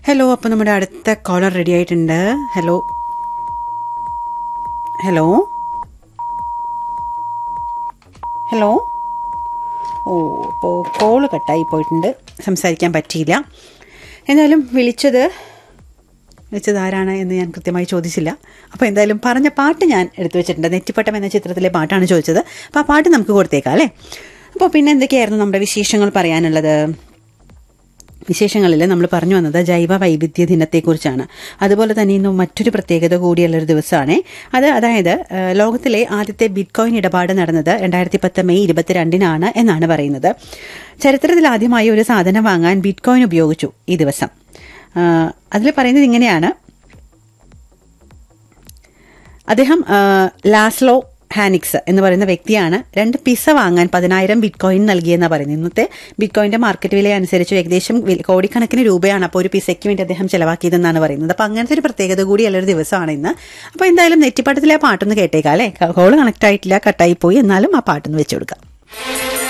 hello അപ്പോൾ നമ്മുടെ അടുത്ത കോളർ റെഡി ആയിട്ടുണ്ട് ഹലോ ഹലോ ഹലോ ഓ അപ്പോൾ കോള് കട്ടായി പോയിട്ടുണ്ട് സംസാരിക്കാൻ പറ്റിയില്ല എന്നാലും വിളിച്ചത് വിളിച്ചത് ആരാണ് എന്ന് ഞാൻ കൃത്യമായി ചോദിച്ചില്ല അപ്പോൾ എന്തായാലും പറഞ്ഞ പാട്ട് ഞാൻ എടുത്തു വെച്ചിട്ടുണ്ട് നെറ്റിപ്പട്ടം എന്ന ചിത്രത്തിലെ പാട്ടാണ് ചോദിച്ചത് അപ്പോൾ ആ പാട്ട് നമുക്ക് കൊടുത്തേക്കാം അല്ലേ അപ്പോൾ പിന്നെ എന്തൊക്കെയായിരുന്നു നമ്മുടെ വിശേഷങ്ങൾ പറയാനുള്ളത് വിശേഷങ്ങളിൽ നമ്മൾ പറഞ്ഞു വന്നത് ജൈവ വൈവിധ്യ ദിനത്തെക്കുറിച്ചാണ് അതുപോലെ തന്നെ ഇന്ന് മറ്റൊരു പ്രത്യേകത കൂടിയുള്ളൊരു ദിവസമാണ് അത് അതായത് ഏഹ്, ലോകത്തിലെ ആദ്യത്തെ ബിറ്റ്കോയിൻ ഇടപാട് നടന്നത് രണ്ടായിരത്തി പത്ത് മെയ് ഇരുപത്തിരണ്ടിനാണ് എന്നാണ് പറയുന്നത് ചരിത്രത്തിൽ ആദ്യമായി ഒരു സാധനം വാങ്ങാൻ ബിറ്റ്കോയിൻ ഉപയോഗിച്ചു ഈ ദിവസം അതിൽ പറയുന്നത് ഇങ്ങനെയാണ് അദ്ദേഹം ആ, ലാസ്ലോ ഹാനിക്സ് എന്ന് പറയുന്ന വ്യക്തിയാണ് രണ്ട് പിസ വാങ്ങാൻ പതിനായിരം ബിറ്റ് കോയിൻ നൽകിയെന്നാണ് പറയുന്നത് ഇന്നത്തെ ബിറ്റ് കോയിന്റെ മാർക്കറ്റ് വില അനുസരിച്ച് ഏകദേശം വില- കോടിക്കണക്കിന് രൂപയാണ് അപ്പോൾ ഒരു പിസയ്ക്ക് വേണ്ടി അദ്ദേഹം ചെലവാക്കിയതെന്നാണ് പറയുന്നത് അപ്പോൾ അങ്ങനത്തെ ഒരു പ്രത്യേകത കൂടിയുള്ള ഒരു ദിവസമാണ് ഇന്ന് അപ്പോൾ എന്തായാലും നെറ്റിപ്പാട്ടത്തിലെ ആ പാട്ടൊന്ന് കേട്ടേക്കാം അല്ലേ കോള് കണക്ട് ആയിട്ടില്ല കട്ടായി പോയി എന്നാലും ആ പാട്ടൊന്ന് വെച്ചു കൊടുക്കാം